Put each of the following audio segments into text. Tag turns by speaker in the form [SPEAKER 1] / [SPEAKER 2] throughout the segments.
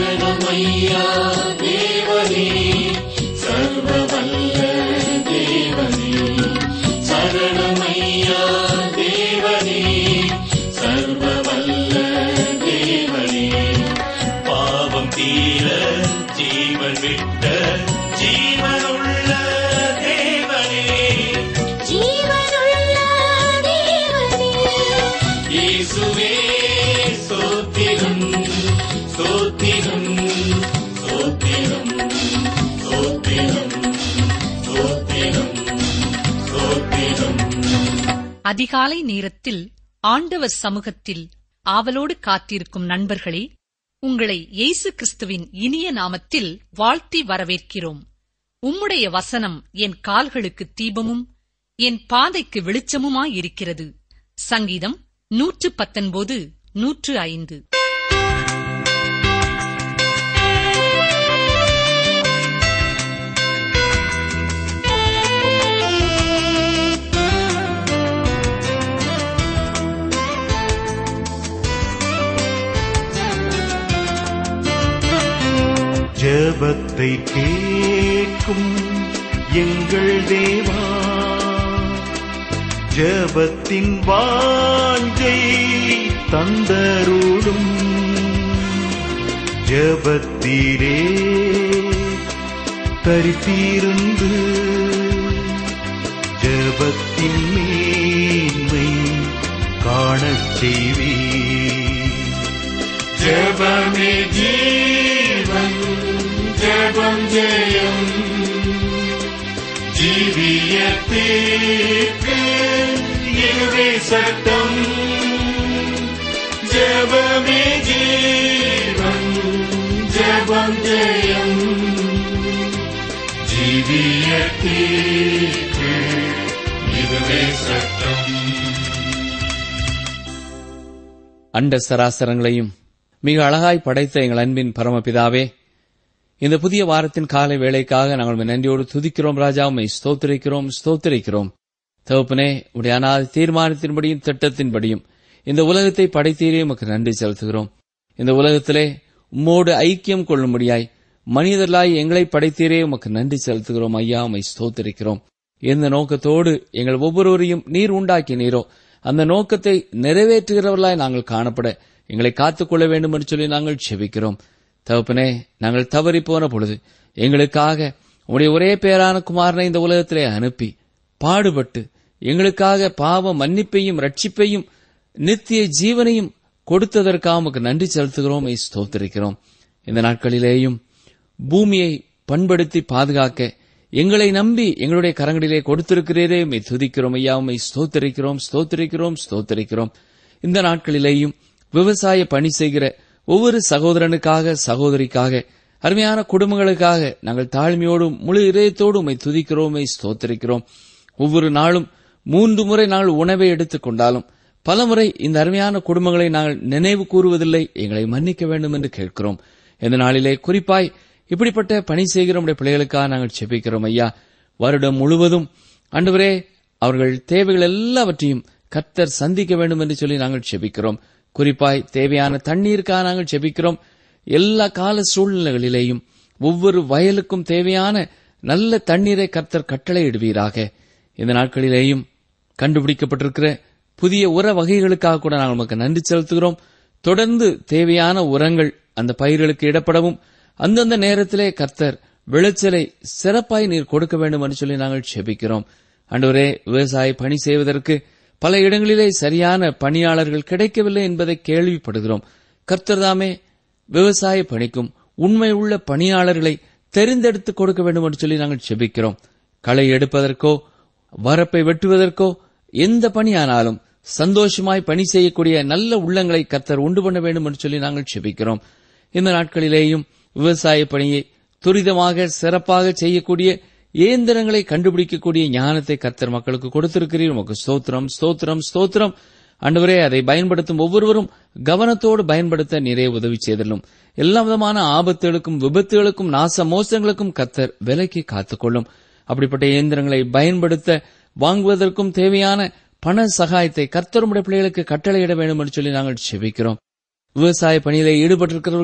[SPEAKER 1] சரணமையா தேவனே சர்வவல்ல தேவனே சரணமையா தேவனே சர்வவல்ல தேவனே பாவம் தீர ஜீவன் விட்ட ஜீவனுள்ள தேவனே
[SPEAKER 2] ஜீவனுள்ள தேவனே
[SPEAKER 1] இயேசுவே ஸ்தோத்திரம் ஸ்தோத்திரம் ஸ்தோத்திரம் ஸ்தோத்திரம் ஸ்தோத்திரம் ஸ்தோத்திரம்
[SPEAKER 3] அதிகாலை நேரத்தில் ஆண்டவர் சமூகத்தில் ஆவலோடு காத்திருக்கும் நண்பர்களே உங்களை இயேசு கிறிஸ்துவின் இனிய நாமத்தில் வாழ்த்தி வரவேற்கிறோம் உம்முடைய வசனம் என் கால்களுக்கு தீபமும் என் பாதைக்கு வெளிச்சமுமாயிருக்கிறது சங்கீதம் நூற்று பத்தொன்பது நூற்று ஐந்து
[SPEAKER 4] ஜெபத்தை கேட்கும் எங்கள் தேவா ஜெபத்தின் வாஞ்சை தந்தருளும் ஜெபத்தீரே தரித்திருந்து ஜெபத்தின் மேன்மை காணச் செய்வீர்
[SPEAKER 1] ஜபமே ஜீவன் ஜபம் ஜெயம் ஜீவியத்தீர்க்கு இதுவே சட்டம் ஜபமே ஜீவன் ஜபம் ஜெயம் ஜீவியத்தீர்க்கு இதுவே சட்டம்
[SPEAKER 5] அண்ட சராசரங்களையும் மிக அழகாய் படைத்த எங்கள் அன்பின் பரமபிதாவே இந்த புதிய வாரத்தின் காலை வேளைக்காக நாங்கள் உம்மை நன்றியோடு துதிக்கிறோம் ராஜா உம்மை ஸ்தோத்திரிக்கிறோம் ஸ்தோத்திரிக்கிறோம் தகப்பனே உடைய அனாதி தீர்மானத்தின்படியும் திட்டத்தின்படியும் இந்த உலகத்தை படைத்தீரே உமக்கு நன்றி செலுத்துகிறோம் இந்த உலகத்திலே உம்மோடு ஐக்கியம் கொள்ளும்படியாய் மனிதர்களாய் எங்களை படைத்தீரே உமக்கு நன்றி செலுத்துகிறோம் ஐயா உம்மை ஸ்தோத்திரிக்கிறோம் எந்த நோக்கத்தோடு எங்கள் ஒவ்வொருவரையும் நீர் உண்டாக்கினீரோ அந்த நோக்கத்தை நிறைவேற்றுகிறவர்களாய் நாங்கள் காணப்பட எங்களை காத்துக்கொள்ள வேண்டும் என்று சொல்லி நாங்கள் செபிக்கிறோம் தகப்பனே நாங்கள் தவறி போன பொழுது எங்களுக்காக உடைய ஒரே பேரான குமாரனை இந்த உலகத்திலே அனுப்பி பாடுபட்டு எங்களுக்காக பாவ மன்னிப்பையும் ரட்சிப்பையும் நித்திய ஜீவனையும் கொடுத்ததற்காக உமக்கு நன்றி செலுத்துகிறோம் உம்மை ஸ்தோத்திரிக்கிறோம் இந்த நாட்களிலேயும் பூமியை பண்படுத்தி பாதுகாக்க எங்களை நம்பி எங்களுடைய கரங்களிலே கொடுத்திருக்கிறீரே உம்மை துதிக்கிறோம் ஐயா உம்மை ஸ்தோத்திரிக்கிறோம் ஸ்தோத்திரிக்கிறோம் ஸ்தோத்திரிக்கிறோம் இந்த நாட்களிலேயும் விவசாய பணி செய்கிற ஒவ்வொரு சகோதரனுக்காக சகோதரிக்காக அருமையான குடும்பங்களுக்காக நாங்கள் தாழ்மையோடும் முழு இதயத்தோடு உம்மை துதிக்கிறோம் உம்மை ஸ்தோத்திரிக்கிறோம் ஒவ்வொரு நாளும் மூன்று முறை நாங்கள் உணவை எடுத்துக் கொண்டாலும் பலமுறை இந்த அருமையான குடும்பங்களை நாங்கள் நினைவு கூறுவதில்லை எங்களை மன்னிக்க வேண்டும் என்று கேட்கிறோம் இந்த நாளிலே குறிப்பாய் இப்படிப்பட்ட பணி செய்கிற நம்முடைய பிள்ளைகளுக்காக நாங்கள் செபிக்கிறோம் ஐயா வருடம் முழுவதும் ஆண்டவரே அவர்கள் தேவைகள் எல்லாவற்றையும் கர்த்தர் சந்திக்க வேண்டும் என்று சொல்லி நாங்கள் செபிக்கிறோம் குறிப்பாய் தேவையான தண்ணீருக்காக நாங்கள் செபிக்கிறோம் எல்லா கால சூழ்நிலைகளிலேயும் ஒவ்வொரு வயலுக்கும் தேவையான நல்ல தண்ணீரை கர்த்தர் கட்டளையிடுவீராக இந்த நாட்களிலேயும் கண்டுபிடிக்கப்பட்டிருக்கிற புதிய உர வகைகளுக்காக கூட நாங்கள் நமக்கு நன்றி செலுத்துகிறோம் தொடர்ந்து தேவையான உரங்கள் அந்த பயிர்களுக்கு இடப்படவும் அந்தந்த நேரத்திலே கர்த்தர் விளைச்சலை சிறப்பாய் நீர் கொடுக்க வேண்டும் என்று சொல்லி நாங்கள் செபிக்கிறோம் அன்றுவரே விவசாய பணி செய்வதற்கு பல இடங்களிலே சரியான பணியாளர்கள் கிடைக்கவில்லை என்பதை கேள்விப்படுகிறோம் கர்த்தர் தாமே விவசாய பணிக்கும் உண்மை உள்ள பணியாளர்களை தெரிந்தெடுத்து கொடுக்க வேண்டும் என்று சொல்லி நாங்கள் செபிக்கிறோம் களை எடுப்பதற்கோ வரப்பை வெட்டுவதற்கோ எந்த பணியானாலும் சந்தோஷமாய் பணி செய்யக்கூடிய நல்ல உள்ளங்களை கர்த்தர் உண்டு பண்ண வேண்டும் என்று சொல்லி நாங்கள் செபிக்கிறோம் இந்த நாட்களிலேயும் விவசாய பணியை துரிதமாக சிறப்பாக செய்யக்கூடிய இயந்திரங்களை கண்டுபிடிக்கக்கூடிய ஞானத்தை கர்த்தர் மக்களுக்கு கொடுத்திருக்கிறீர் உமக்கு ஸ்தோத்திரம் ஸ்தோத்திரம் ஸ்தோத்திரம் ஆண்டவரே அதை பயன்படுத்தும் ஒவ்வொருவரும் கவனத்தோடு பயன்படுத்த நிறைய உதவி செய்தலும் எல்லா விதமான ஆபத்துகளுக்கும் விபத்துகளுக்கும் நாச மோசங்களுக்கும் கர்த்தர் விலைக்கு காத்துக்கொள்ளும் அப்படிப்பட்ட இயந்திரங்களை பயன்படுத்த வாங்குவதற்கும் தேவையான பண சகாயத்தை கர்த்தருடைய பிள்ளைகளுக்கு கட்டளையிட வேண்டும் என்று சொல்லி நாங்கள் செபிக்கிறோம் விவசாய பணியிலே ஈடுபட்டிருக்கிறவர்கள்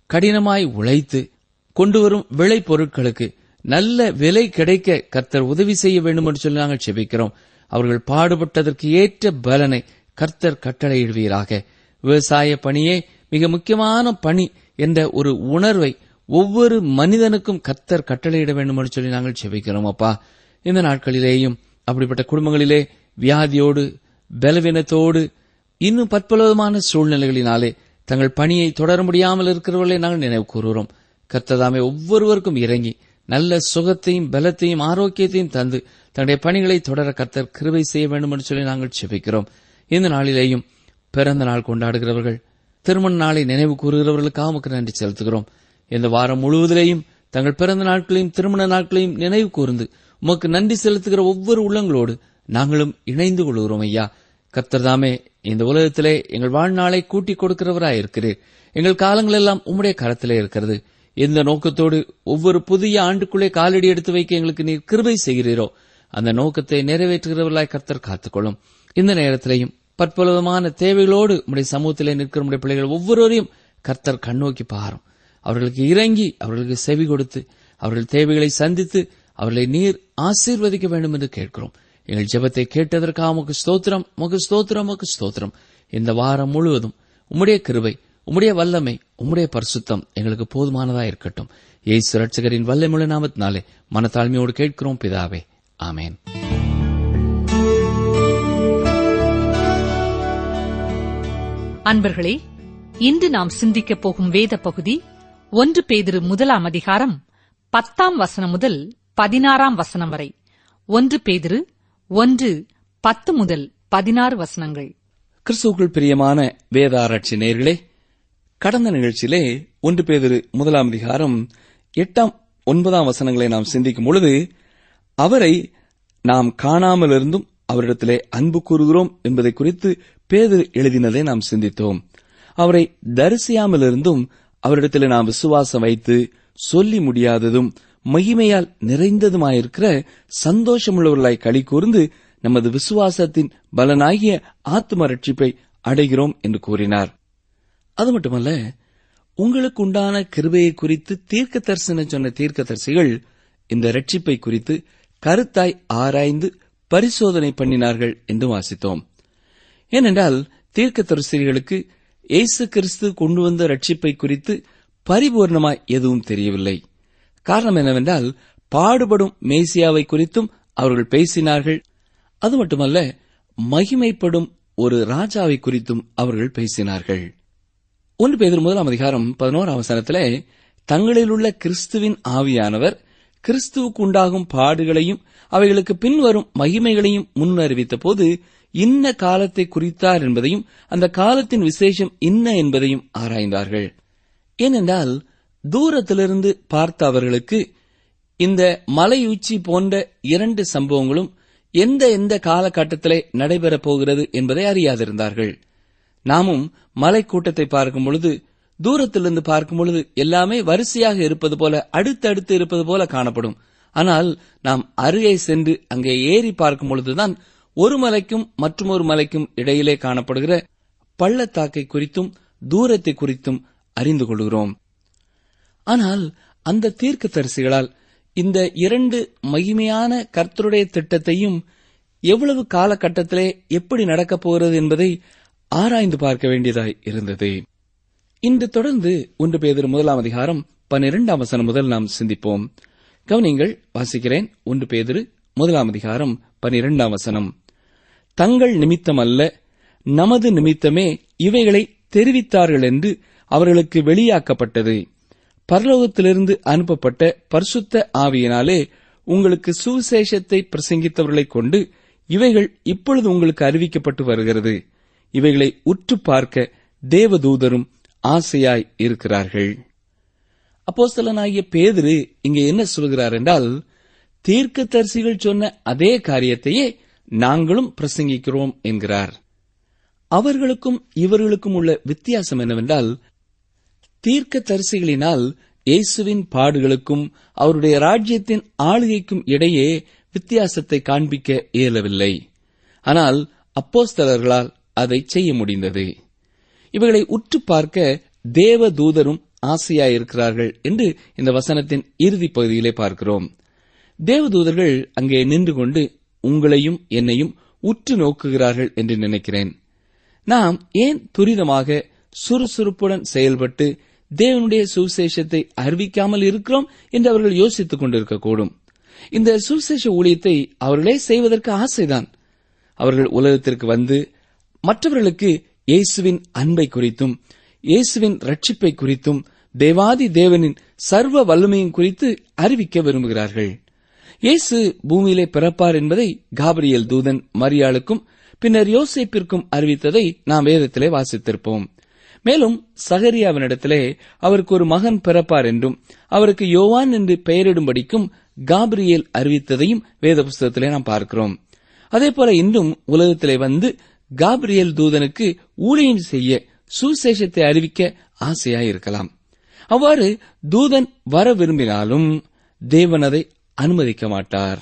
[SPEAKER 5] கடினமாய் உழைத்து கொண்டு வரும் விளை பொருட்களுக்கு நல்ல விலை கிடைக்க கர்த்தர் உதவி செய்ய வேண்டும் என்று சொல்லி நாங்கள் செபிக்கிறோம் அவர்கள் பாடுபட்டதற்கு ஏற்ற பலனை கர்த்தர் கட்டளையிடுவீராக விவசாய பணியே மிக முக்கியமான பணி என்ற ஒரு உணர்வை ஒவ்வொரு மனிதனுக்கும் கர்த்தர் கட்டளையிட வேண்டும் என்று சொல்லி நாங்கள் செபிக்கிறோம் அப்பா இந்த நாட்களிலேயும் அப்படிப்பட்ட குடும்பங்களிலே வியாதியோடு பலவீனத்தோடு இன்னும் பற்பலவிதமான சூழ்நிலைகளினாலே தங்கள் பணியை தொடர முடியாமல் இருக்கிறவர்களை நாங்கள் நினைவு கூறுகிறோம் கர்த்ததாமே ஒவ்வொருவருக்கும் இறங்கி நல்ல சுகத்தையும் பலத்தையும் ஆரோக்கியத்தையும் தந்து தன்னுடைய பணிகளை தொடர கர்த்தர் கிருபை செய்ய வேண்டும் என்று சொல்லி நாங்கள் செபிக்கிறோம் இந்த நாளிலேயும் பிறந்த நாள் கொண்டாடுகிறவர்கள் திருமண நாளை நினைவு கூறுகிறவர்களுக்காக உமக்கு நன்றி செலுத்துகிறோம் இந்த வாரம் முழுவதிலேயும் தங்கள் பிறந்த நாட்களையும் திருமண நாட்களையும் நினைவு கூர்ந்து உமக்கு நன்றி செலுத்துகிற ஒவ்வொரு உள்ளங்களோடு நாங்களும் இணைந்து கொள்கிறோம் ஐயா கர்த்தர்தாமே இந்த உலகத்திலே எங்கள் வாழ்நாளை கூட்டிக் கொடுக்கிறவராய் இருக்கிறீர் எங்கள் காலங்கள் எல்லாம் உம்முடைய கரத்திலே இருக்கிறது எந்த நோக்கத்தோடு ஒவ்வொரு புதிய ஆண்டுக்குள்ளே காலடி எடுத்து வைக்க எங்களுக்கு நீர் கிருபை செய்கிறீரோ அந்த நோக்கத்தை நிறைவேற்றுகிறவர்களாய் கர்த்தர் காத்துக்கொள்ளும் இந்த நேரத்திலேயும் பற்பலவிதமான தேவைகளோடு உடைய சமூகத்திலே நிற்கிற உடைய பிள்ளைகள் ஒவ்வொருவரையும் கர்த்தர் கண்ணோக்கி பாரும் அவர்களுக்கு இறங்கி அவர்களுக்கு செவி கொடுத்து அவர்கள் தேவைகளை சந்தித்து அவர்களை நீர் ஆசீர்வதிக்க வேண்டும் என்று கேட்கிறோம் எங்கள் ஜெபத்தை கேட்டதற்காக உமக்கு ஸ்தோத்திரம் உமக்கு ஸ்தோத்திரம் உமக்கு ஸ்தோத்திரம் இந்த வாரம் முழுவதும் உம்முடைய கிருபை உம்முடைய வல்லமை உம்முடைய பரிசுத்தம் எங்களுக்கு போதுமானதா இருக்கட்டும் ஏசு ரட்சகரின் வல்லமுள்ள நாமத்தினாலே மனத்தாழ்மையோடு கேட்கிறோம் பிதாவே ஆமேன்
[SPEAKER 3] அன்பர்களே இன்று நாம் சிந்திக்கப் போகும் வேத பகுதி ஒன்று பேதிரு முதலாம் அதிகாரம் பத்தாம் வசனம் முதல் பதினாறாம் வசனம் வரை ஒன்று பேதிரு ஒன்று பத்து முதல் பதினாறு வசனங்கள்
[SPEAKER 5] கிறிஸ்துவுக்குள் பிரியமான வேத ஆராய்ச்சி நேயர்களே கடந்த நிகழ்ச்சியிலே ஒன்று பேதிரு முதலாம் அதிகாரம் எட்டாம் ஒன்பதாம் வசனங்களை நாம் சிந்திக்கும் பொழுது அவரை நாம் காணாமலிருந்தும் அவரிடத்திலே அன்பு கூறுகிறோம் என்பதை குறித்து பேதிரு எழுதினதை நாம் சிந்தித்தோம் அவரை தரிசியாமலிருந்தும் அவரிடத்திலே நாம் விசுவாசம் வைத்து சொல்லி முடியாததும் மகிமையால் நிறைந்ததுமாயிருக்கிற சந்தோஷமுள்ளவர்களாய் களி கூர்ந்து நமது விசுவாசத்தின் பலனாகிய ஆத்ம ரட்சிப்பை அடைகிறோம் என்று கூறினார் அது மட்டுமல்ல உங்களுக்கு உண்டான கிருபையை குறித்து தீர்க்க தரிசனம் சொன்ன தீர்க்க தரிசிகள் இந்த ரட்சிப்பை குறித்து கருத்தாய் ஆராய்ந்து பரிசோதனை பண்ணினார்கள் என்று வாசித்தோம் ஏனென்றால் தீர்க்க தரிசிகளுக்கு இயேசு கிறிஸ்து கொண்டு வந்த ரட்சிப்பை குறித்து பரிபூர்ணமாய் எதுவும் தெரியவில்லை காரணம் என்னவென்றால் பாடுபடும் மேசியாவை குறித்தும் அவர்கள் பேசினார்கள் அது மட்டுமல்ல மகிமைப்படும் ஒரு ராஜாவை குறித்தும் அவர்கள் பேசினார்கள் ஒன்று பேதர் முதலாம் அதிகாரம் பதினோராம் அவசரத்திலே தங்களில் உள்ள கிறிஸ்துவின் ஆவியானவர் கிறிஸ்துவுக்கு உண்டாகும் பாடுகளையும் அவைகளுக்கு பின்வரும் மகிமைகளையும் முன்னறிவித்த போது இன்ன காலத்தை குறித்தார் என்பதையும் அந்த காலத்தின் விசேஷம் இன்ன என்பதையும் ஆராய்ந்தார்கள் ஏனென்றால் தூரத்திலிருந்து பார்த்த அவர்களுக்கு இந்த மலை உச்சி போன்ற இரண்டு சம்பவங்களும் எந்த எந்த காலகட்டத்திலே நடைபெறப் போகிறது என்பதை அறியாதிருந்தார்கள் நாமும் மலை கூட்டத்தை பார்க்கும் பொழுது தூரத்திலிருந்து பார்க்கும் பொழுது எல்லாமே வரிசையாக இருப்பது போல அடுத்தடுத்து இருப்பது போல காணப்படும் ஆனால் நாம் அருகே சென்று அங்கே ஏறி பார்க்கும் பொழுதுதான் ஒரு மலைக்கும் மற்றொரு மலைக்கும் இடையிலே காணப்படுகிற பள்ளத்தாக்கை குறித்தும் தூரத்தை குறித்தும் அறிந்து கொள்கிறோம் ஆனால் அந்த தீர்க்க தரிசிகளால் இந்த இரண்டு மகிமையான கர்த்தருடைய திட்டத்தையும் எவ்வளவு காலகட்டத்திலே எப்படி நடக்கப் போகிறது என்பதை ஆராய்ந்து பார்க்க வேண்டியதாய் இருந்தது இன்று தொடர்ந்து ஒன்று பேதர் முதலாம் அதிகாரம் பன்னிரெண்டாம் வசனம் முதல் நாம் சிந்திப்போம் கவனிங்கள் வாசிக்கிறேன் ஒன்று பேதிரு முதலாம் அதிகாரம் பன்னிரெண்டாம் வசனம் தங்கள் நிமித்தம் அல்ல நமது நிமித்தமே இவைகளை தெரிவித்தார்கள் என்று அவர்களுக்கு வெளியாக்கப்பட்டது பரலோகத்திலிருந்து அனுப்பப்பட்ட பரிசுத்த ஆவியினாலே உங்களுக்கு சுவிசேஷத்தை பிரசங்கித்தவர்களைக் கொண்டு இவைகள் இப்பொழுது உங்களுக்கு அறிவிக்கப்பட்டு வருகிறது இவைகளை உற்று பார்க்க தேவதூதரும் ஆசையாய் இருக்கிறார்கள் அப்போஸ்தலனாகிய பேதிரு இங்கே என்ன சொல்கிறார் என்றால் தீர்க்கதரிசிகள் சொன்ன அதே காரியத்தையே நாங்களும் பிரசங்கிக்கிறோம் என்கிறார் அவர்களுக்கும் இவர்களுக்கும் உள்ள வித்தியாசம் என்னவென்றால் தீர்க்கதரிசிகளினால் இயேசுவின் பாடுகளுக்கும் அவருடைய ராஜ்யத்தின் ஆளுகைக்கும் இடையே வித்தியாசத்தை காண்பிக்க இயலவில்லை ஆனால் அப்போஸ்தலர்களால் அதை செய்ய முடிந்தது இவைகளை உற்று பார்க்க தேவ தூதரும் ஆசையாயிருக்கிறார்கள் என்று இந்த வசனத்தின் இறுதிப் பகுதியிலே பார்க்கிறோம் தேவதூதர்கள் அங்கே நின்று கொண்டு உங்களையும் என்னையும் உற்று நோக்குகிறார்கள் என்று நினைக்கிறேன் நாம் ஏன் துரிதமாக சுறுசுறுப்புடன் செயல்பட்டு தேவனுடைய சுவிசேஷத்தை அறிவிக்காமல் இருக்கிறோம் என்று அவர்கள் யோசித்துக் கொண்டிருக்கக்கூடும் இந்த சுவிசேஷ ஊழியத்தை அவர்களே செய்வதற்கு ஆசைதான் அவர்கள் உலகத்திற்கு வந்து மற்றவர்களுக்கு இயேசுவின் அன்பை குறித்தும் இயேசுவின் ரட்சிப்பை குறித்தும் தேவாதி தேவனின் சர்வ வல்லமையும் குறித்து அறிவிக்க விரும்புகிறார்கள் இயேசு பூமியிலே பிறப்பார் என்பதை காபிரியல் தூதன் மரியாளுக்கும் பின்னர் யோசேப்பிற்கும் அறிவித்ததை நாம் வேதத்திலே வாசித்திருப்போம் மேலும் சகரியாவினிடத்திலே அவருக்கு ஒரு மகன் பிறப்பார் என்றும் அவருக்கு யோவான் என்று பெயரிடும்படிக்கும் காபிரியேல் அறிவித்ததையும் வேத புஸ்தகத்திலே நாம் பார்க்கிறோம் அதேபோல இன்றும் உலகத்திலே வந்து காபிரியேல் தூதனுக்கு ஊழியம் செய்ய சுசேஷத்தை அறிவிக்க ஆசையாயிருக்கலாம் அவ்வாறு தூதன் வர விரும்பினாலும் தேவன் அதை அனுமதிக்க மாட்டார்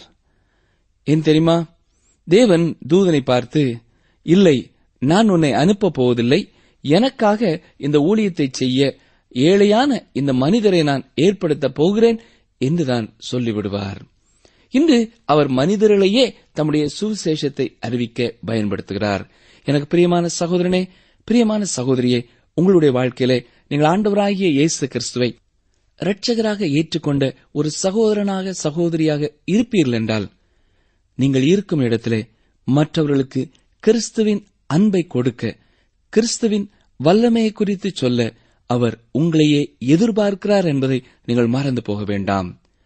[SPEAKER 5] ஏன் தெரியுமா தேவன் தூதனை பார்த்து இல்லை நான் உன்னை அனுப்பப் போவதில்லை எனக்காக இந்த ஊழியத்தை செய்ய ஏழையான இந்த மனிதரை நான் ஏற்படுத்தப் போகிறேன் என்றுதான் சொல்லிவிடுவார் இன்று அவர் மனிதர்களையே தம்முடைய சுவிசேஷத்தை அறிவிக்க பயன்படுத்துகிறார் எனக்கு பிரியமான சகோதரனே பிரியமான சகோதரியே உங்களுடைய வாழ்க்கையிலே நீங்கள் ஆண்டவராகிய இயேசு கிறிஸ்துவை இரட்சகராக ஏற்றுக்கொண்ட ஒரு சகோதரனாக சகோதரியாக இருப்பீர்கள் என்றால் நீங்கள் இருக்கும் இடத்திலே மற்றவர்களுக்கு கிறிஸ்துவின் அன்பை கொடுக்க கிறிஸ்துவின் வல்லமையை குறித்து சொல்ல அவர் உங்களையே எதிர்பார்க்கிறார் என்பதை நீங்கள் மறந்து போக வேண்டாம்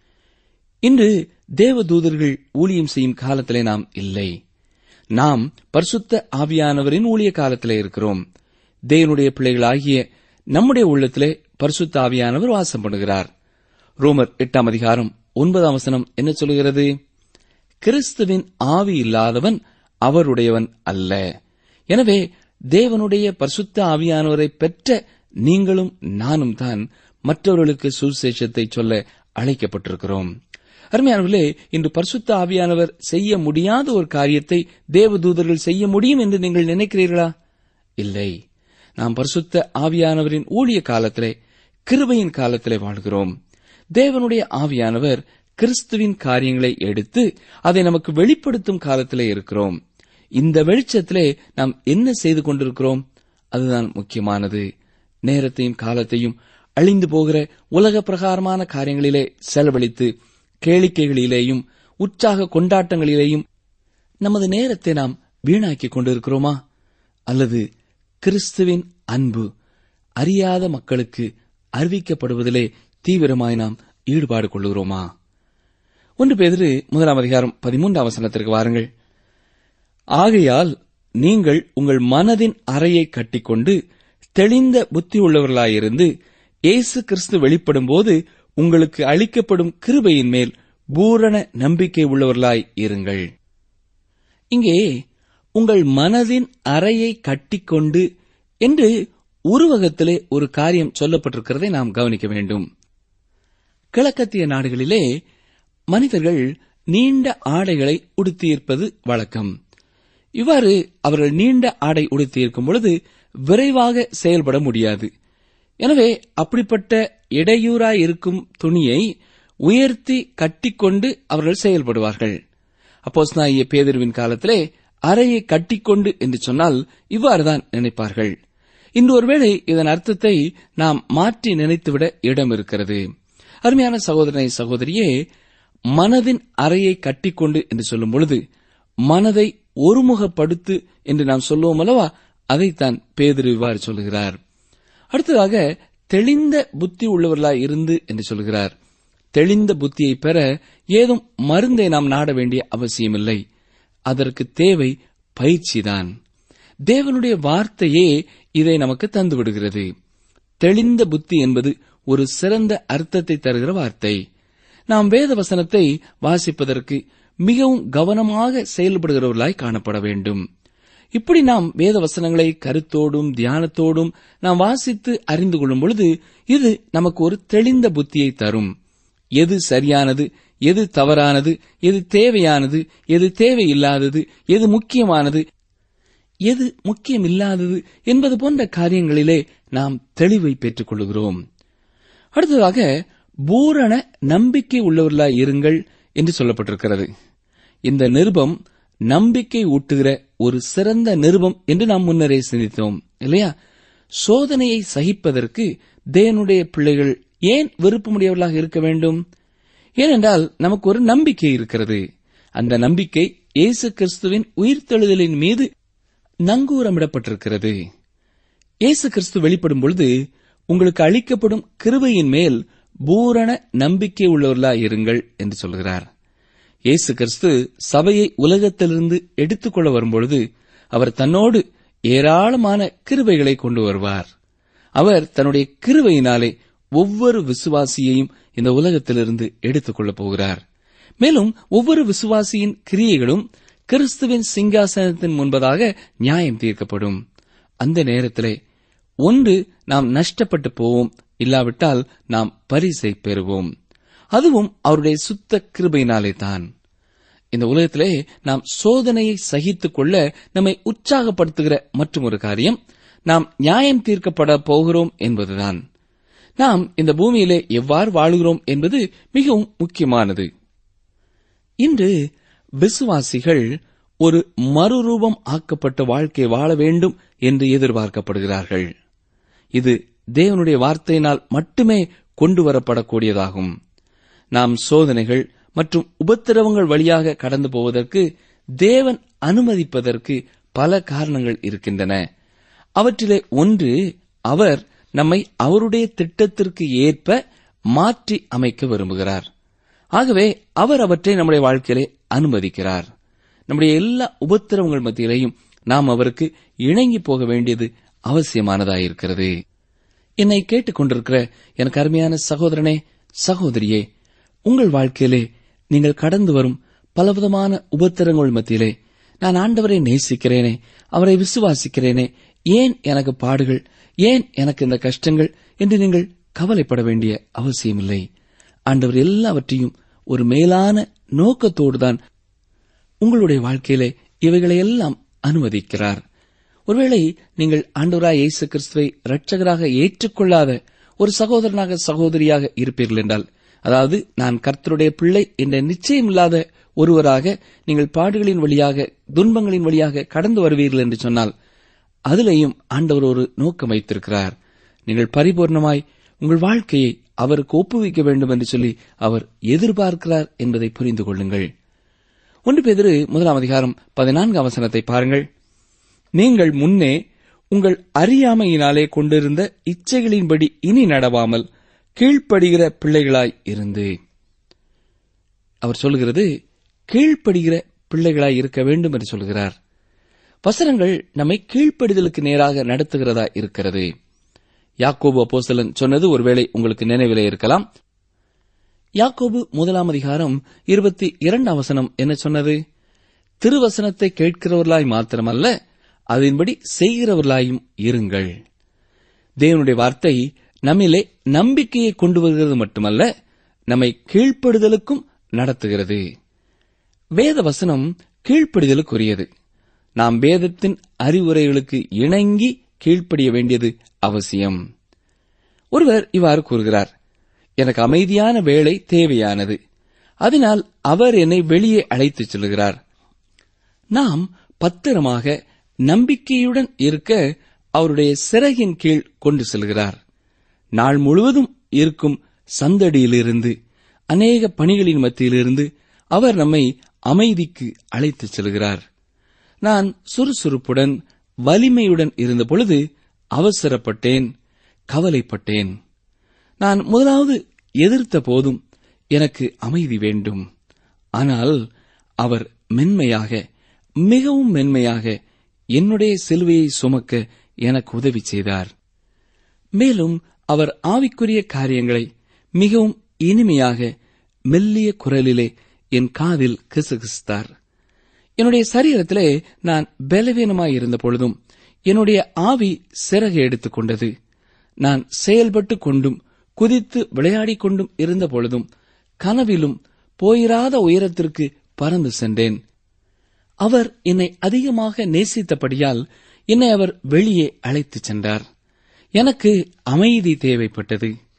[SPEAKER 5] இன்று தேவதூதர்கள் ஊழியம் செய்யும் காலத்திலே நாம் இல்லை நாம் பரிசுத்த ஆவியானவரின் ஊழிய காலத்திலே இருக்கிறோம் தேவனுடைய பிள்ளைகளாகிய நம்முடைய உள்ளத்திலே பரிசுத்த ஆவியானவர் வாசம் பண்ணுகிறார் ரோமர் எட்டாம் அதிகாரம் ஒன்பதாம் வசனம் என்ன சொல்கிறது கிறிஸ்துவின் ஆவி இல்லாதவன் அவருடையவன் அல்ல எனவே தேவனுடைய பரிசுத்த ஆவியானவரை பெற்ற நீங்களும் நானும் தான் மற்றவர்களுக்கு சுசேஷத்தை சொல்ல அழைக்கப்பட்டிருக்கிறோம் அருமையானவர்களே இன்று பரிசுத்த ஆவியானவர் செய்ய முடியாத ஒரு காரியத்தை தேவதூதர்கள் செய்ய முடியும் என்று நீங்கள் நினைக்கிறீர்களா இல்லை நாம் பரிசுத்த ஆவியானவரின் ஊழிய காலத்திலே கிருபையின் காலத்திலே வாழ்கிறோம் தேவனுடைய ஆவியானவர் கிறிஸ்துவின் காரியங்களை எடுத்து அதை நமக்கு வெளிப்படுத்தும் காலத்திலே இருக்கிறோம் இந்த வெளிச்சத்திலே நாம் என்ன செய்து கொண்டிருக்கிறோம் அதுதான் முக்கியமானது நேரத்தையும் காலத்தையும் அழிந்து போகிற உலக பிரகாரமான காரியங்களிலே செலவழித்து கேளிக்கைகளிலேயும் உற்சாக கொண்டாட்டங்களிலேயும் நமது நேரத்தை நாம் வீணாக்கிக் கொண்டிருக்கிறோமா அல்லது கிறிஸ்துவின் அன்பு அறியாத மக்களுக்கு அறிவிக்கப்படுவதிலே தீவிரமாய் நாம் ஈடுபாடு கொள்ளுகிறோமா ஒன்று பேதிரு முதலாம் அதிகாரம் பதிமூன்றாம் வசனத்திற்கு வாருங்கள் ஆகையால் நீங்கள் உங்கள் மனதின் அறையை கட்டிக்கொண்டு தெளிந்த புத்தி உள்ளவர்களாயிருந்து இயேசு கிறிஸ்து வெளிப்படும்போது உங்களுக்கு அளிக்கப்படும் கிருபையின் மேல் பூரண நம்பிக்கை உள்ளவர்களாய் இருங்கள் இங்கே உங்கள் மனதின் அறையை கட்டிக்கொண்டு என்று உருவகத்திலே ஒரு காரியம் சொல்லப்பட்டிருக்கிறதை நாம் கவனிக்க வேண்டும் கிழக்கத்திய நாடுகளிலே மனிதர்கள் நீண்ட ஆடைகளை உடுத்தியிருப்பது வழக்கம் இவ்வாறு அவர்கள் நீண்ட ஆடை உடுத்தியிருக்கும் பொழுது விரைவாக செயல்பட முடியாது எனவே அப்படிப்பட்ட இடையூறாய் இருக்கும் துணியை உயர்த்தி கட்டிக்கொண்டு அவர்கள் செயல்படுவார்கள் அப்போஸ் நாய பேதர்வின் காலத்திலே அறையை கட்டிக்கொண்டு என்று சொன்னால் இவ்வாறுதான் நினைப்பார்கள் இன்று ஒருவேளை இதன் அர்த்தத்தை நாம் மாற்றி நினைத்துவிட இடம் இருக்கிறது அருமையான சகோதரனை சகோதரியே மனதின் அறையை கட்டிக்கொண்டு என்று சொல்லும் பொழுது மனதை ஒருமுகப்படுத்து என்று நாம் சொல்லுவோம் அல்லவா அதைத்தான் பேதிரு இவ்வாறு சொல்லுகிறார் அடுத்ததாக தெளிந்த புத்தி உள்ளவர்களாய் இருந்து என்று சொல்கிறார் தெளிந்த புத்தியை பெற ஏதும் மருந்தை நாம் நாட வேண்டிய அவசியமில்லை அதற்கு தேவை பயிற்சிதான் தேவனுடைய வார்த்தையே இதை நமக்கு தந்து விடுகிறது தெளிந்த புத்தி என்பது ஒரு சிறந்த அர்த்தத்தை தருகிற வார்த்தை நாம் வேத வசனத்தை வாசிப்பதற்கு மிகவும் கவனமாக செயல்படுகிறவர்களாய் காணப்பட வேண்டும் இப்படி நாம் வேத வசனங்களை கருத்தோடும் தியானத்தோடும் நாம் வாசித்து அறிந்து கொள்ளும் பொழுது இது நமக்கு ஒரு தெளிந்த புத்தியை தரும் எது சரியானது எது தவறானது எது தேவையானது எது தேவையில்லாதது எது முக்கியமானது எது முக்கியமில்லாதது என்பது போன்ற காரியங்களிலே நாம் தெளிவை பெற்றுக் கொள்கிறோம் அடுத்ததாக பூரண நம்பிக்கை உள்ளவர்களாய் இருங்கள் என்று சொல்லப்பட்டிருக்கிறது இந்த நிருபம் நம்பிக்கை ஊட்டுகிற ஒரு சிறந்த நிருபம் என்று நாம் முன்னரே சிந்தித்தோம் இல்லையா சோதனையை சகிப்பதற்கு தேவனுடைய பிள்ளைகள் ஏன் விருப்பமுடையவர்களாக இருக்க வேண்டும் ஏனென்றால் நமக்கு ஒரு நம்பிக்கை இருக்கிறது அந்த நம்பிக்கை இயேசு கிறிஸ்துவின் உயிர்த்தெழுதலின் மீது நங்கூரமிடப்பட்டிருக்கிறது இயேசு கிறிஸ்து வெளிப்படும் பொழுது உங்களுக்கு அளிக்கப்படும் கிருபையின் மேல் பூரண நம்பிக்கை உள்ளவர்களாய் இருங்கள் என்று சொல்கிறார் இயேசு கிறிஸ்து சபையை உலகத்திலிருந்து எடுத்துக்கொள்ள வரும்பொழுது அவர் தன்னோடு ஏராளமான கிருபைகளை கொண்டு வருவார் அவர் தன்னுடைய கிருபையினாலே ஒவ்வொரு விசுவாசியையும் இந்த உலகத்திலிருந்து எடுத்துக் கொள்ளப் போகிறார் மேலும் ஒவ்வொரு விசுவாசியின் கிரியைகளும் கிறிஸ்துவின் சிங்காசனத்தின் முன்பதாக நியாயம் தீர்க்கப்படும் அந்த நேரத்திலே ஒன்று நாம் நஷ்டப்பட்டு போவோம் இல்லாவிட்டால் நாம் பரிசை பெறுவோம் அதுவும் அவருடைய சுத்த கிருபையினாலே தான் இந்த உலகத்திலே நாம் சோதனையை சகித்துக் கொள்ள நம்மை உற்சாகப்படுத்துகிற மற்றும் ஒரு காரியம் நாம் நியாயம் தீர்க்கப்பட போகிறோம் என்பதுதான் நாம் இந்த பூமியிலே எவ்வாறு வாழுகிறோம் என்பது மிகவும் முக்கியமானது இன்று விசுவாசிகள் ஒரு மறுரூபம் ஆக்கப்பட்ட வாழ்க்கை வாழ வேண்டும் என்று எதிர்பார்க்கப்படுகிறார்கள் இது தேவனுடைய வார்த்தையினால் மட்டுமே கொண்டு வரப்படக்கூடியதாகும் நாம் சோதனைகள் மற்றும் உபத்திரவங்கள் வழியாக கடந்து போவதற்கு தேவன் அனுமதிப்பதற்கு பல காரணங்கள் இருக்கின்றன அவற்றிலே ஒன்று அவர் நம்மை அவருடைய திட்டத்திற்கு ஏற்ப மாற்றி அமைக்க விரும்புகிறார் ஆகவே அவர் அவற்றை நம்முடைய வாழ்க்கையிலே அனுமதிக்கிறார் நம்முடைய எல்லா உபத்திரவங்கள் மத்தியிலேயும் நாம் அவருக்கு இணங்கி போக வேண்டியது அவசியமானதாயிருக்கிறது என்னை கேட்டுக்கொண்டிருக்கிற எனக்கு அருமையான சகோதரனே சகோதரியே உங்கள் வாழ்க்கையிலே நீங்கள் கடந்து வரும் பலவிதமான உபத்திரங்கள் மத்தியிலே நான் ஆண்டவரை நேசிக்கிறேனே அவரை விசுவாசிக்கிறேனே ஏன் எனக்கு பாடுகள் ஏன் எனக்கு இந்த கஷ்டங்கள் என்று நீங்கள் கவலைப்பட வேண்டிய அவசியமில்லை ஆண்டவர் எல்லாவற்றையும் ஒரு மேலான நோக்கத்தோடுதான் உங்களுடைய வாழ்க்கையிலே இவைகளை எல்லாம் அனுமதிக்கிறார் ஒருவேளை நீங்கள் ஆண்டவராய் இயேசு கிறிஸ்துவை இரட்சகராக ஏற்றுக்கொள்ளாத ஒரு சகோதரனாக சகோதரியாக இருப்பீர்கள் என்றால் அதாவது நான் கர்த்தருடைய பிள்ளை என்ற நிச்சயமில்லாத ஒருவராக நீங்கள் பாடுகளின் வழியாக துன்பங்களின் வழியாக கடந்து வருவீர்கள் என்று சொன்னால் அதிலேயும் ஆண்டவர் ஒரு நோக்கம் வைத்திருக்கிறார் நீங்கள் பரிபூர்ணமாய் உங்கள் வாழ்க்கையை அவருக்கு ஒப்புவிக்க வேண்டும் என்று சொல்லி அவர் எதிர்பார்க்கிறார் என்பதை புரிந்து கொள்ளுங்கள் ஒன்று பேதிரு முதலாம் அதிகாரம் பதினான்காம் வசனத்தை பாருங்கள் நீங்கள் முன்னே உங்கள் அறியாமையினாலே கொண்டிருந்த இச்சைகளின்படி இனி நடவாமல் கீழ்ப்படுகிற பிள்ளைகளாய் இருந்து அவர் சொல்லுகிறது கீழ்ப்படுகிற பிள்ளைகளாய் இருக்க வேண்டும் என்று சொல்கிறார் வசனங்கள் நம்மை கீழ்ப்படிதலுக்கு நேராக நடத்துகிறதா இருக்கிறது யாக்கோபு அப்போஸ்தலன் சொன்னது ஒருவேளை உங்களுக்கு நினைவிலே இருக்கலாம் யாக்கோபு முதலாம் அதிகாரம் இருபத்தி இரண்டாம் வசனம் என்ன சொன்னது திருவசனத்தை கேட்கிறவர்களாய் மாத்திரமல்ல அதன்படி செய்கிறவர்களாயும் இருங்கள் தேவனுடைய வார்த்தை நம்மிலே நம்பிக்கையை கொண்டு வருகிறது மட்டுமல்ல நம்மை கீழ்ப்படுதலுக்கும் நடத்துகிறது வேத வசனம் கீழ்ப்படிதலுக்குரியது நாம் வேதத்தின் அறிவுரைகளுக்கு இணங்கி கீழ்ப்படிய வேண்டியது அவசியம் ஒருவர் இவ்வாறு கூறுகிறார் எனக்கு அமைதியான வேலை தேவையானது அதனால் அவர் என்னை வெளியே அழைத்துச் செல்கிறார் நாம் பத்திரமாக நம்பிக்கையுடன் இருக்க அவருடைய சிறகின் கீழ் கொண்டு செல்கிறார் நாள் முழுவதும் இருக்கும் சந்தடியிலிருந்து அநேக பணிகளின் மத்தியிலிருந்து அவர் நம்மை அமைதிக்கு அழைத்துச் செல்கிறார் நான் சுறுசுறுப்புடன் வலிமையுடன் இருந்த பொழுது அவசரப்பட்டேன் கவலைப்பட்டேன் நான் முதலாவது எதிர்த்த போதும் எனக்கு அமைதி வேண்டும் ஆனால் அவர் மென்மையாக மிகவும் மென்மையாக என்னுடைய சிலுவையை சுமக்க எனக்கு உதவி செய்தார் மேலும் அவர் ஆவிக்குரிய காரியங்களை மிகவும் இனிமையாக மெல்லிய குரலிலே என் காதில் கிசுகிசுத்தார் என்னுடைய சரீரத்திலே நான் பலவீனமாய் இருந்த பொழுதும் என்னுடைய ஆவி சிறகு எடுத்துக் கொண்டது நான் செயல்பட்டுக் கொண்டும் குதித்து விளையாடிக் கொண்டும் இருந்த பொழுதும் கனவிலும் போயிராத உயரத்திற்கு பறந்து சென்றேன் அவர் என்னை அதிகமாக நேசித்தபடியால் என்னை அவர் வெளியே அழைத்துச் சென்றார் எனக்கு அமைதி தேவைப்பட்டது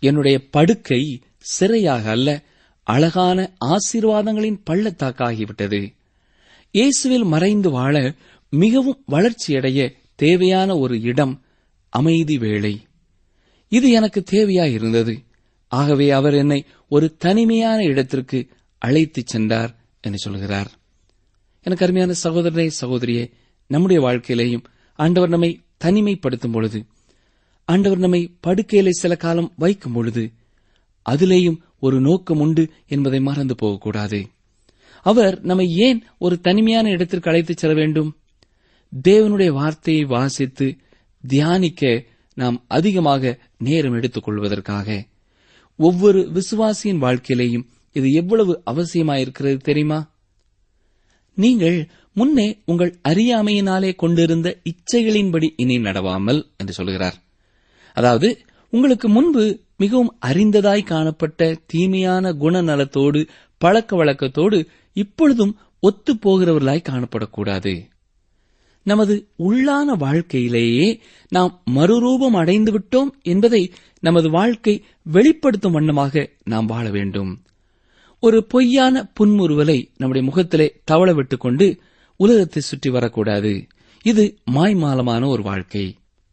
[SPEAKER 5] என்னுடைய படுக்கை சிறையாக அல்ல அழகான ஆசீர்வாதங்களின் பள்ளத்தாக்காகிவிட்டது இயேசுவில் மறைந்து வாழ மிகவும் வளர்ச்சியடைய தேவையான ஒரு இடம் அமைதி வேளை இது எனக்கு தேவையாயிருந்தது ஆகவே அவர் என்னை ஒரு தனிமையான இடத்திற்கு அழைத்துச் சென்றார் என்று சொல்கிறார் எனக்கு அருமையான சகோதரனே சகோதரியே நம்முடைய வாழ்க்கையிலேயும் ஆண்டவர் நம்மை தனிமைப்படுத்தும் பொழுது ஆண்டவர் நம்மை படுக்கையிலே சில காலம் வைக்கும் பொழுது அதிலேயும் ஒரு நோக்கம் உண்டு என்பதை மறந்து போகக்கூடாது அவர் நம்மை ஏன் ஒரு தனிமையான இடத்திற்கு அழைத்துச் செல்ல வேண்டும் தேவனுடைய வார்த்தையை வாசித்து தியானிக்க நாம் அதிகமாக நேரம் எடுத்துக் கொள்வதற்காக ஒவ்வொரு விசுவாசியின் வாழ்க்கையிலேயும் இது எவ்வளவு அவசியமாயிருக்கிறது தெரியுமா நீங்கள் முன்னே உங்கள் அறியாமையினாலே கொண்டிருந்த இச்சைகளின்படி இனி நடவாமல் என்று சொல்கிறார் அதாவது உங்களுக்கு முன்பு மிகவும் அறிந்ததாய் காணப்பட்ட தீமையான குணநலத்தோடு பழக்க வழக்கத்தோடு இப்பொழுதும் ஒத்துப் போகிறவர்களாய் காணப்படக்கூடாது நமது உள்ளான வாழ்க்கையிலேயே நாம் மறுரூபம் அடைந்து விட்டோம் என்பதை நமது வாழ்க்கை வெளிப்படுத்தும் வண்ணமாக நாம் வாழ வேண்டும் ஒரு பொய்யான புன்முறுவலை நம்முடைய முகத்திலே தவள விட்டுக் கொண்டு உலகத்தை சுற்றி வரக்கூடாது இது மாய்மாலமான ஒரு வாழ்க்கை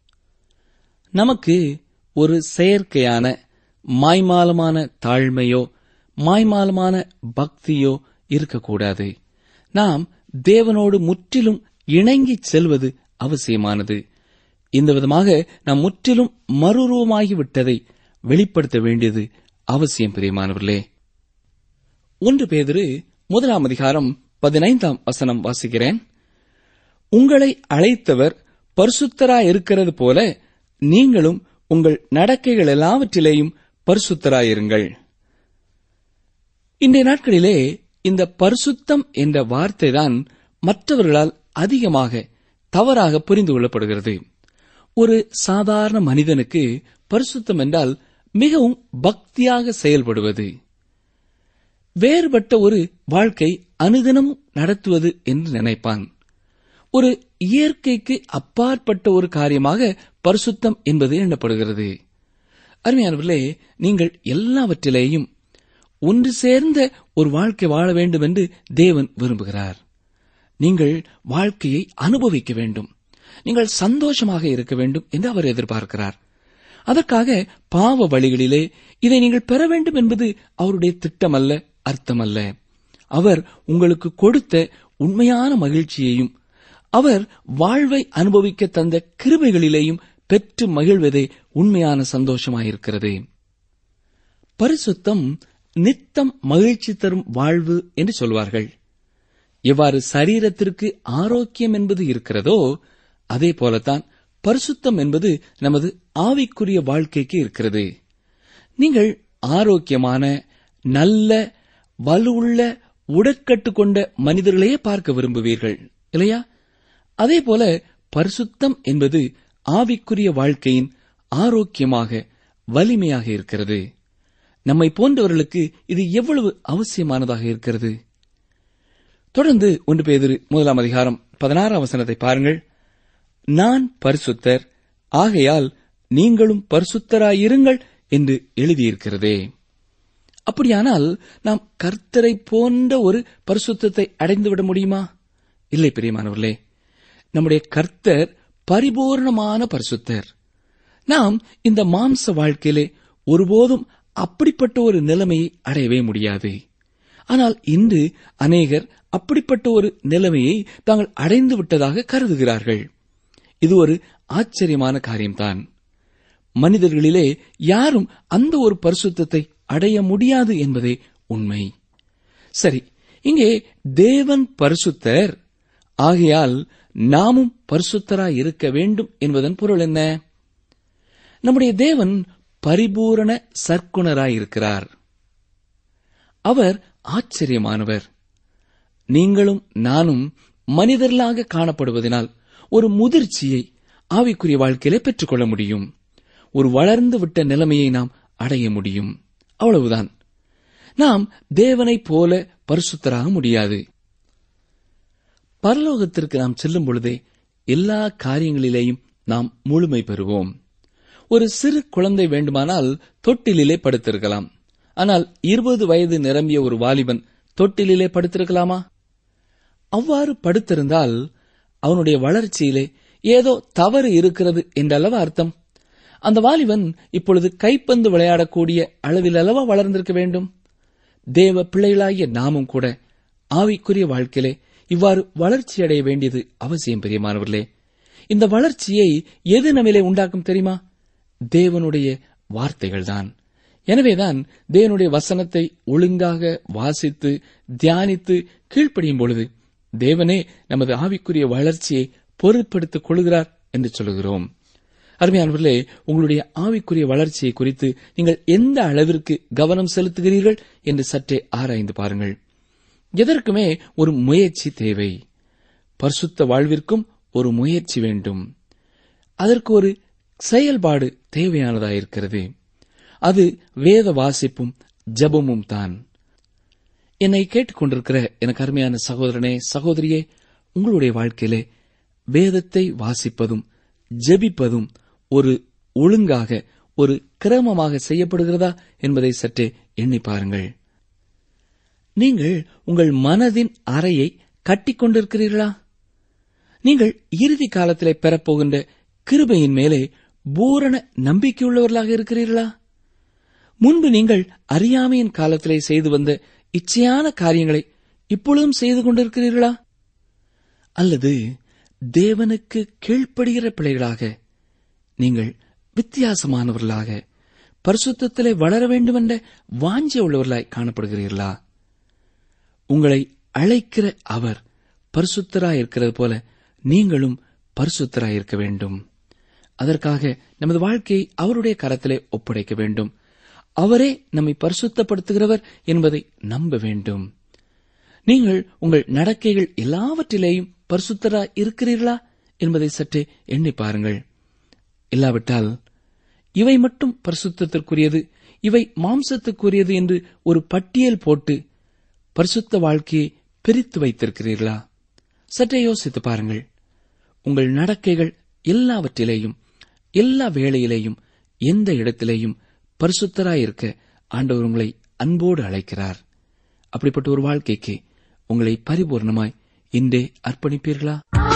[SPEAKER 5] நமக்கு ஒரு செயற்கையான மாய்மாலமான தாழ்மையோ மாய்மாலமான பக்தியோ இருக்கக்கூடாது நாம் தேவனோடு முற்றிலும் இணங்கிச் செல்வது அவசியமானது இந்த விதமாக நாம் முற்றிலும் மறுரூபமாகி விட்டதை வெளிப்படுத்த வேண்டியது அவசியம் பிரியமானவர்களே ஒன்று பேதிரு முதலாம் அதிகாரம் பதினைந்தாம் வசனம் வாசிக்கிறேன் உங்களை அழைத்தவர் பரிசுத்தராய் இருக்கிறது போல நீங்களும் உங்கள் நடக்கைகள் எல்லாவற்றிலேயும் பரிசுத்தராயிருங்கள் இன்றைய நாட்களிலே இந்த பரிசுத்தம் என்ற வார்த்தைதான் மற்றவர்களால் அதிகமாக தவறாக புரிந்து கொள்ளப்படுகிறது ஒரு சாதாரண மனிதனுக்கு பரிசுத்தம் என்றால் மிகவும் பக்தியாக செயல்படுவது வேறுபட்ட ஒரு வாழ்க்கை அனுதினமும் நடத்துவது என்று நினைப்பான் ஒரு இயற்கைக்கு அப்பாற்பட்ட ஒரு காரியமாக பரிசுத்தம் என்பது எண்ணப்படுகிறது அருமையானவர்களே நீங்கள் எல்லாவற்றிலேயும் ஒன்று சேர்ந்த ஒரு வாழ்க்கை வாழ வேண்டும் என்று தேவன் விரும்புகிறார் நீங்கள் வாழ்க்கையை அனுபவிக்க வேண்டும் நீங்கள் சந்தோஷமாக இருக்க வேண்டும் என்று அவர் எதிர்பார்க்கிறார் அதற்காக பாவ வழிகளிலே இதை நீங்கள் பெற வேண்டும் என்பது அவருடைய திட்டம் அல்ல அர்த்தம் அல்ல அவர் உங்களுக்கு கொடுத்த உண்மையான மகிழ்ச்சியையும் அவர் வாழ்வை அனுபவிக்க தந்த கிருபைகளிலேயும் பெற்று மகிழ்வதே உண்மையான சந்தோஷமாயிருக்கிறது பரிசுத்தம் நித்தம் மகிழ்ச்சி தரும் வாழ்வு என்று சொல்வார்கள் எவ்வாறு சரீரத்திற்கு ஆரோக்கியம் என்பது இருக்கிறதோ அதே போலத்தான் பரிசுத்தம் என்பது நமது ஆவிக்குரிய வாழ்க்கைக்கு இருக்கிறது நீங்கள் ஆரோக்கியமான நல்ல வலுவுள்ள உடற்கட்டு கொண்ட மனிதர்களையே பார்க்க விரும்புவீர்கள் இல்லையா அதே போல பரிசுத்தம் என்பது ஆவிக்குரிய வாழ்க்கையின் ஆரோக்கியமாக வலிமையாக இருக்கிறது நம்மை போன்றவர்களுக்கு இது எவ்வளவு அவசியமானதாக இருக்கிறது தொடர்ந்து ஒன்று பேதிரு முதலாம் அதிகாரம் பதினாறாம் வசனத்தை பாருங்கள் நான் பரிசுத்தர் ஆகையால் நீங்களும் பரிசுத்தராயிருங்கள் என்று எழுதியிருக்கிறதே அப்படியானால் நாம் கர்த்தரை போன்ற ஒரு பரிசுத்தத்தை அடைந்துவிட முடியுமா இல்லை பிரியமானவர்களே நம்முடைய கர்த்தர் பரிபூர்ணமான பரிசுத்தர் நாம் இந்த மாம்ச வாழ்க்கையிலே ஒருபோதும் அப்படிப்பட்ட ஒரு நிலைமையை அடையவே முடியாது ஆனால் இன்று அநேகர் அப்படிப்பட்ட ஒரு நிலைமையை தாங்கள் அடைந்து விட்டதாக கருதுகிறார்கள் இது ஒரு ஆச்சரியமான காரியம்தான் மனிதர்களிலே யாரும் அந்த ஒரு பரிசுத்தத்தை அடைய முடியாது என்பதே உண்மை சரி இங்கே தேவன் பரிசுத்தர் ஆகையால் நாமும் பரிசுத்தராய் இருக்க வேண்டும் என்பதன் பொருள் என்ன நம்முடைய தேவன் பரிபூரண சர்க்குணராயிருக்கிறார் அவர் ஆச்சரியமானவர் நீங்களும் நானும் மனிதர்களாக காணப்படுவதனால் ஒரு முதிர்ச்சியை ஆவிக்குரிய வாழ்க்கையிலே பெற்றுக்கொள்ள முடியும் ஒரு வளர்ந்து விட்ட நிலைமையை நாம் அடைய முடியும் அவ்வளவுதான் நாம் தேவனைப் போல பரிசுத்தராக முடியாது பரலோகத்திற்கு நாம் செல்லும் பொழுதே எல்லா காரியங்களிலேயும் நாம் முழுமை பெறுவோம் ஒரு சிறு குழந்தை வேண்டுமானால் தொட்டிலிலே படுத்திருக்கலாம் ஆனால் இருபது வயது நிரம்பிய ஒரு வாலிபன் தொட்டிலிலே படுத்திருக்கலாமா அவ்வாறு படுத்திருந்தால் அவனுடைய வளர்ச்சியிலே ஏதோ தவறு இருக்கிறது என்றல்லவா அர்த்தம் அந்த வாலிபன் இப்பொழுது கைப்பந்து விளையாடக்கூடிய அளவில் அல்லவா வளர்ந்திருக்க வேண்டும் தேவ பிள்ளைகளாகிய நாமும் கூட ஆவிக்குரிய வாழ்க்கையிலே இவ்வாறு வளர்ச்சியடைய வேண்டியது அவசியம் பிரியமானவர்களே இந்த வளர்ச்சியை எது நம்மிலே உண்டாக்கும் தெரியுமா தேவனுடைய வார்த்தைகள்தான் எனவேதான் தேவனுடைய வசனத்தை ஒழுங்காக வாசித்து தியானித்து கீழ்ப்படியும் பொழுது தேவனே நமது ஆவிக்குரிய வளர்ச்சியை பொருட்படுத்திக் கொள்கிறார் என்று சொல்கிறோம் அருமையானவர்களே உங்களுடைய ஆவிக்குரிய வளர்ச்சியை குறித்து நீங்கள் எந்த அளவிற்கு கவனம் செலுத்துகிறீர்கள் என்று சற்றே ஆராய்ந்து பாருங்கள் எதற்குமே ஒரு முயற்சி தேவை பரிசுத்த வாழ்விற்கும் ஒரு முயற்சி வேண்டும் அதற்கு ஒரு செயல்பாடு தேவையானதாயிருக்கிறது அது வேத வாசிப்பும் ஜபமும் தான் என்னை கேட்டுக்கொண்டிருக்கிற எனக்கு அருமையான சகோதரனே சகோதரியே உங்களுடைய வாழ்க்கையிலே வேதத்தை வாசிப்பதும் ஜெபிப்பதும் ஒரு ஒழுங்காக ஒரு கிரமமாக செய்யப்படுகிறதா என்பதை சற்றே எண்ணி பாருங்கள் நீங்கள் உங்கள் மனதின் அறையை கட்டிக்கொண்டிருக்கிறீர்களா நீங்கள் இறுதி காலத்திலே பெறப்போகின்ற கிருபையின் மேலே பூரண நம்பிக்கையுள்ளவர்களாக இருக்கிறீர்களா முன்பு நீங்கள் அறியாமையின் காலத்திலே செய்து வந்த இச்சையான காரியங்களை இப்பொழுதும் செய்து கொண்டிருக்கிறீர்களா அல்லது தேவனுக்கு கீழ்ப்படுகிற பிள்ளைகளாக நீங்கள் வித்தியாசமானவர்களாக பரிசுத்தத்திலே வளர வேண்டுமென்ற வாஞ்ச உள்ளவர்களாய் காணப்படுகிறீர்களா உங்களை அழைக்கிற அவர் பரிசுத்தராய் இருக்கிறது போல நீங்களும் பரிசுத்தராய் இருக்க வேண்டும் அதற்காக நமது வாழ்க்கையை அவருடைய கரத்திலே ஒப்படைக்க வேண்டும் அவரே நம்மை பரிசுத்தப்படுத்துகிறவர் என்பதை நம்ப வேண்டும் நீங்கள் உங்கள் நடக்கைகள் எல்லாவற்றிலேயும் பரிசுத்தராய் இருக்கிறீர்களா என்பதை சற்றே எண்ணி பாருங்கள் இல்லாவிட்டால் இவை மட்டும் பரிசுத்தத்திற்குரியது இவை மாம்சத்துக்குரியது என்று ஒரு பட்டியல் போட்டு பரிசுத்த வாழ்க்கையை பிரித்து வைத்திருக்கிறீர்களா சற்றே யோசித்து பாருங்கள் உங்கள் நடக்கைகள் எல்லாவற்றிலேயும் எல்லா வேளையிலேயும் எந்த இடத்திலேயும் பரிசுத்தராயிருக்க ஆண்டவர் உங்களை அன்போடு அழைக்கிறார் அப்படிப்பட்ட ஒரு வாழ்க்கைக்கு உங்களை பரிபூர்ணமாய் இன்றே அர்ப்பணிப்பீர்களா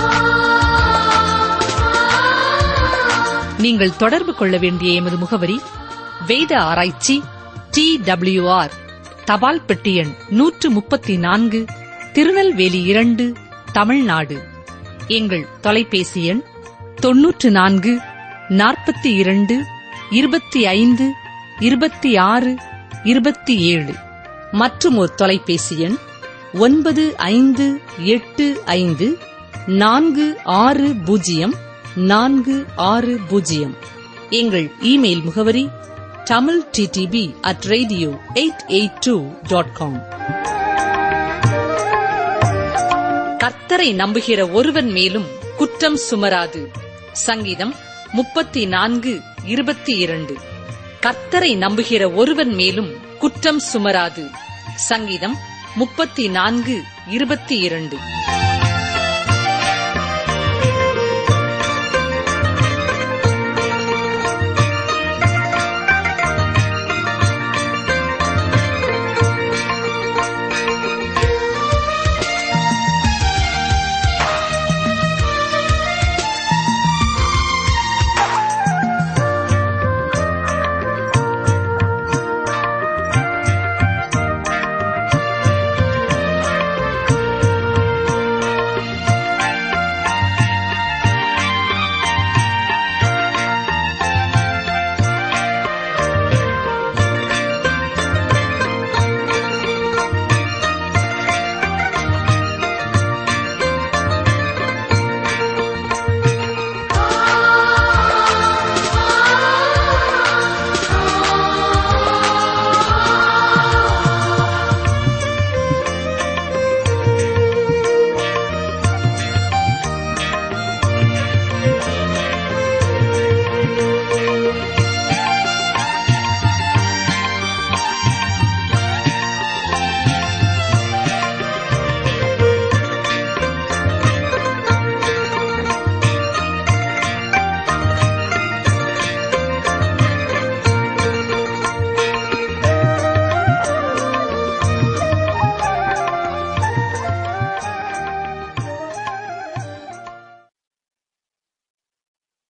[SPEAKER 3] நீங்கள் தொடர்பு கொள்ள வேண்டிய எமது முகவரி வேத ஆராய்ச்சி டி ஆர் தபால் பெட்டி எண் நூற்று முப்பத்தி நான்கு திருநெல்வேலி இரண்டு தமிழ்நாடு எங்கள் தொலைபேசி எண் தொன்னூற்று நான்கு நாற்பத்தி இரண்டு இருபத்தி ஐந்து இருபத்தி ஆறு இருபத்தி ஏழு மற்றும் ஒரு தொலைபேசி எண் ஒன்பது ஐந்து எட்டு ஐந்து நான்கு ஆறு பூஜ்ஜியம் நான்கு ஆறு பூஜ்ஜியம் எங்கள் இமெயில் முகவரி Tamil TDP at radio eight eight two dot com கர்த்தரை நம்புகிற ஒருவன் மேலும் குற்றம் சுமராது சங்கீதம் முப்பத்தி நான்கு இருபத்தி இரண்டு கர்த்தரை நம்புகிற ஒருவன் மேலும் குற்றம் சுமராது சங்கீதம் முப்பத்தி நான்கு இருபத்தி இரண்டு